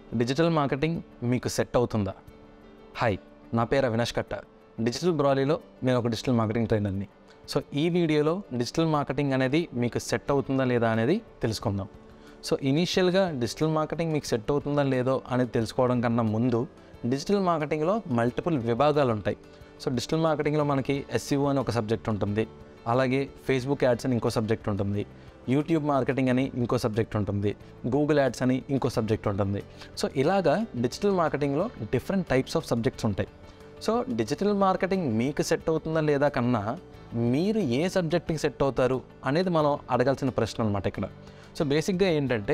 digital marketing మీకు set అవుతుందా hi నా పేరు అవినాష్ కట్ట డిజిటల్ బ్రాలీలో నేను ఒక డిజిటల్ మార్కెటింగ్ ట్రైనర్ని సో ఈ వీడియోలో డిజిటల్ మార్కెటింగ్ అనేది మీకు సెట్ అవుతుందా లేదా అనేది తెలుసుకుందాం సో ఇనీషియల్గా డిజిటల్ మార్కెటింగ్ మీకు సెట్ అవుతుందా లేదో అనేది తెలుసుకోవడం కన్నా ముందు డిజిటల్ మార్కెటింగ్లో మల్టిపుల్ విభాగాలు ఉంటాయి సో డిజిటల్ మార్కెటింగ్లో మనకి ఎస్సీఓ అని ఒక సబ్జెక్ట్ ఉంటుంది అలాగే ఫేస్బుక్ యాడ్స్ అని ఇంకో సబ్జెక్ట్ ఉంటుంది యూట్యూబ్ మార్కెటింగ్ అని ఇంకో సబ్జెక్ట్ ఉంటుంది గూగుల్ యాడ్స్ అని ఇంకో సబ్జెక్ట్ ఉంటుంది సో ఇలాగా డిజిటల్ మార్కెటింగ్లో డిఫరెంట్ టైప్స్ ఆఫ్ సబ్జెక్ట్స్ ఉంటాయి సో డిజిటల్ మార్కెటింగ్ మీకు సెట్ అవుతుందా లేదా కన్నా మీరు ఏ సబ్జెక్ట్కి సెట్ అవుతారు అనేది మనం అడగాల్సిన ప్రశ్న అనమాట ఇక్కడ సో బేసిక్గా ఏంటంటే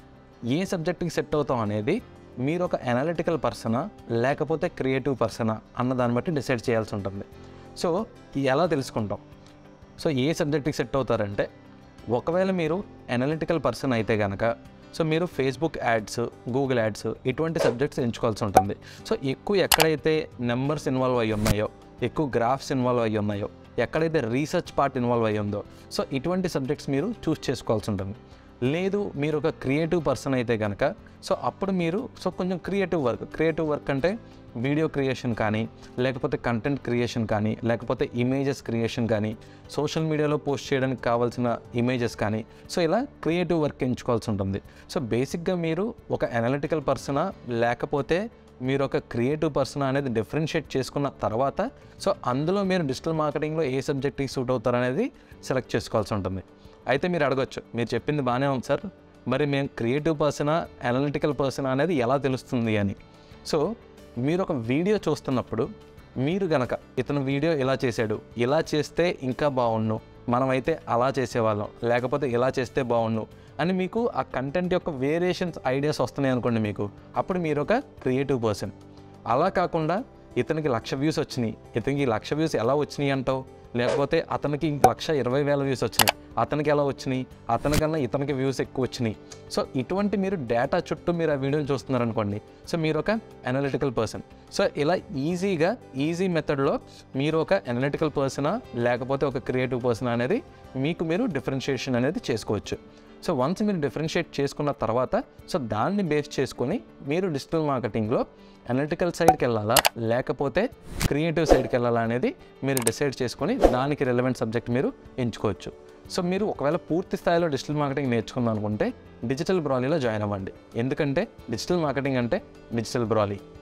ఏ సబ్జెక్ట్కి సెట్ అవుతాం అనేది మీరు ఒక అనలిటికల్ పర్సనా లేకపోతే క్రియేటివ్ పర్సనా అన్న దాన్ని బట్టి డిసైడ్ చేయాల్సి ఉంటుంది సో ఇది ఎలా తెలుసుకుంటాం సో ఏ సబ్జెక్ట్కి సెట్ అవుతారంటే ఒకవేళ మీరు అనలిటికల్ పర్సన్ అయితే కనుక సో మీరు ఫేస్బుక్ యాడ్స్ గూగుల్ యాడ్స్ ఇటువంటి సబ్జెక్ట్స్ ఎంచుకోవాల్సి ఉంటుంది సో ఎక్కువ ఎక్కడైతే నెంబర్స్ ఇన్వాల్వ్ అయ్యి ఉన్నాయో ఎక్కువ గ్రాఫ్స్ ఇన్వాల్వ్ అయ్యి ఉన్నాయో ఎక్కడైతే రీసెర్చ్ పార్ట్ ఇన్వాల్వ్ అయ్యి ఉందో సో ఇటువంటి సబ్జెక్ట్స్ మీరు చూస్ చేసుకోవాల్సి ఉంటుంది లేదు మీరు ఒక క్రియేటివ్ పర్సన్ అయితే కనుక సో అప్పుడు మీరు సో కొంచెం క్రియేటివ్ వర్క్ క్రియేటివ్ వర్క్ అంటే వీడియో క్రియేషన్ కానీ లేకపోతే కంటెంట్ క్రియేషన్ కానీ లేకపోతే ఇమేజెస్ క్రియేషన్ కానీ సోషల్ మీడియాలో పోస్ట్ చేయడానికి కావాల్సిన ఇమేజెస్ కానీ సో ఇలా క్రియేటివ్ వర్క్ ఎంచుకోవాల్సి ఉంటుంది సో బేసిక్గా మీరు ఒక అనలిటికల్ పర్సనా లేకపోతే మీరు ఒక క్రియేటివ్ పర్సన్ అనేది డిఫరెన్షియేట్ చేసుకున్న తర్వాత సో అందులో మీరు డిజిటల్ మార్కెటింగ్లో ఏ సబ్జెక్ట్కి సూట్ అవుతారు అనేది సెలెక్ట్ చేసుకోవాల్సి ఉంటుంది అయితే మీరు అడగొచ్చు మీరు చెప్పింది బాగానే ఉంది సార్ మరి మేము క్రియేటివ్ పర్సనా అనలిటికల్ పర్సన్ అనేది ఎలా తెలుస్తుంది అని సో మీరు ఒక వీడియో చూస్తున్నప్పుడు మీరు గనక ఇతను వీడియో ఇలా చేశాడు ఇలా చేస్తే ఇంకా బాగుండు మనమైతే అలా చేసేవాళ్ళం లేకపోతే ఇలా చేస్తే బాగుండు అని మీకు ఆ కంటెంట్ యొక్క వేరియేషన్స్ ఐడియాస్ వస్తున్నాయి అనుకోండి మీకు అప్పుడు మీరు ఒక క్రియేటివ్ పర్సన్ అలా కాకుండా ఇతనికి లక్ష వ్యూస్ వచ్చినాయి ఇతనికి లక్ష వ్యూస్ ఎలా వచ్చినాయి అంటావు లేకపోతే అతనికి లక్ష ఇరవై వేల వ్యూస్ వచ్చినాయి అతనికి ఎలా వచ్చినాయి అతనికన్నా ఇతనికి వ్యూస్ ఎక్కువ వచ్చినాయి సో ఇటువంటి మీరు డేటా చుట్టూ మీరు ఆ వీడియోని చూస్తున్నారనుకోండి సో మీరు ఒక అనలిటికల్ పర్సన్ సో ఇలా ఈజీగా ఈజీ మెథడ్లో మీరు ఒక అనలిటికల్ పర్సనా లేకపోతే ఒక క్రియేటివ్ పర్సన్ అనేది మీకు మీరు డిఫరెన్షియేషన్ అనేది చేసుకోవచ్చు సో వన్స్ మీరు డిఫరెన్షియేట్ చేసుకున్న తర్వాత సో దాన్ని బేస్ చేసుకొని మీరు డిజిటల్ మార్కెటింగ్లో అనలిటికల్ సైడ్కి వెళ్ళాలా లేకపోతే క్రియేటివ్ సైడ్కి వెళ్ళాలా అనేది మీరు డిసైడ్ చేసుకొని దానికి రిలవెంట్ సబ్జెక్ట్ మీరు ఎంచుకోవచ్చు సో మీరు ఒకవేళ పూర్తి స్థాయిలో డిజిటల్ మార్కెటింగ్ నేర్చుకుందాం అనుకుంటే డిజిటల్ బ్రాలీలో జాయిన్ అవ్వండి ఎందుకంటే డిజిటల్ మార్కెటింగ్ అంటే డిజిటల్ బ్రాలీ